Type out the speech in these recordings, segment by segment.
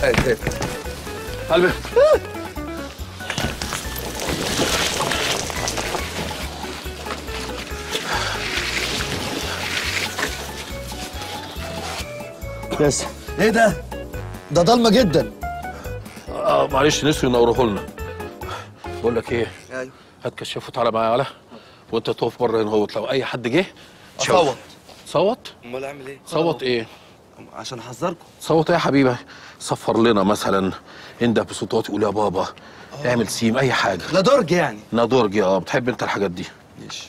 قلبي بس ايه ده؟ ده ضلمه جدا آه معلش نسوا ينوروه لنا بقول لك ايه ايوه هات كشاف وتعالى معايا على وانت تقف بره هنا اهوت لو اي حد جه تشوف. اصوت صوت امال اعمل ايه؟ صوت ايه عشان احذركم صوت ايه يا حبيبي صفر لنا مثلا انده بصوتات قول يا بابا اعمل سيم اي حاجه لا درج يعني نادورجي اه بتحب انت الحاجات دي ماشي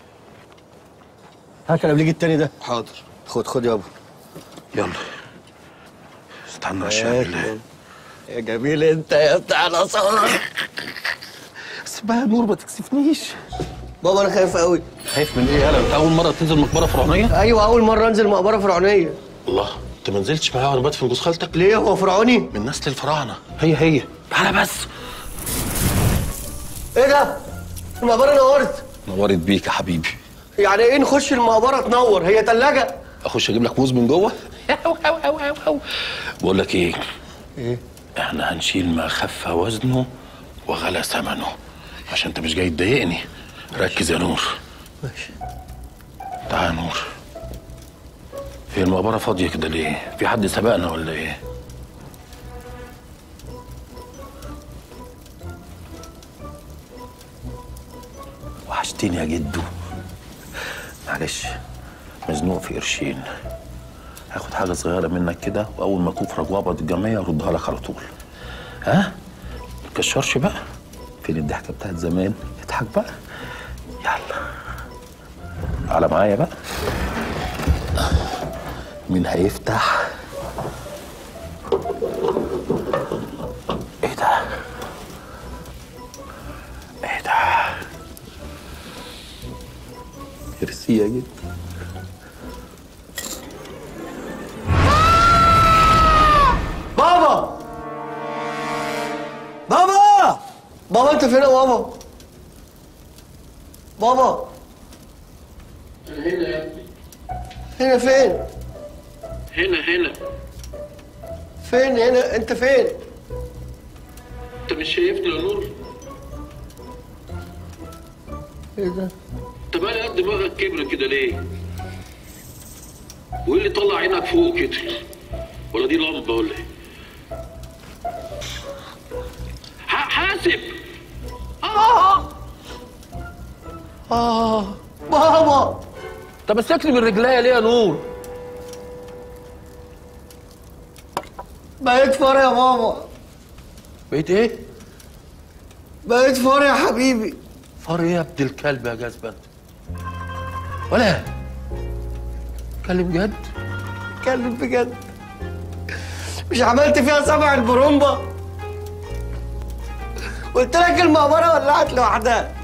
هات الابليج التاني ده حاضر خد خد يابا يلا استنى عشان بالله يا جميل انت يا بتاع الاسعار سيبها يا نور ما تكسفنيش بابا انا خايف قوي خايف من ايه يالا انت اول مره تنزل مقبره فرعونيه ايوه اول مره انزل مقبره فرعونيه الله انت ما نزلتش معايا وانا بدفن جوز خالتك ليه هو فرعوني من نسل الفراعنه هي هي تعالى بس ايه ده المقبره نورت نورت بيك يا حبيبي يعني ايه نخش المقبره تنور هي تلاجة اخش اجيب لك موز من جوه بقول لك ايه ايه احنا هنشيل ما خف وزنه وغلى ثمنه عشان انت مش جاي تضايقني ركز يا نور ماشي تعال يا نور هي المقبره فاضيه كده ليه في حد سبقنا ولا ايه وحشتني يا جدو معلش مزنوق في قرشين هاخد حاجه صغيره منك كده واول ما تفرج واقبض الجمعيه اردها لك على طول ها ما تكشرش بقى فين الضحكه بتاعت زمان اضحك بقى يلا على معايا بقى مين هيفتح ايه ده ايه ده ميرسي يا جد بابا بابا بابا انت فين يا بابا بابا هنا يا ابني هنا فين هنا هنا فين هنا انت فين انت مش شايفني يا نور ايه ده انت مالي قد دماغك كبر كده ليه؟ وايه اللي طلع عينك فوق كده؟ ولا دي لمبه ولا ايه؟ ح- حاسب اه اه بابا انت مسكني من رجليا ليه يا نور؟ بقيت فار يا بابا بقيت ايه؟ بقيت فار يا حبيبي فار ايه يا ابن الكلب يا جذبه انت؟ ولا اتكلم جد؟ اتكلم بجد مش عملت فيها سبع البرومبا قلت لك المقبره ولعت لوحدها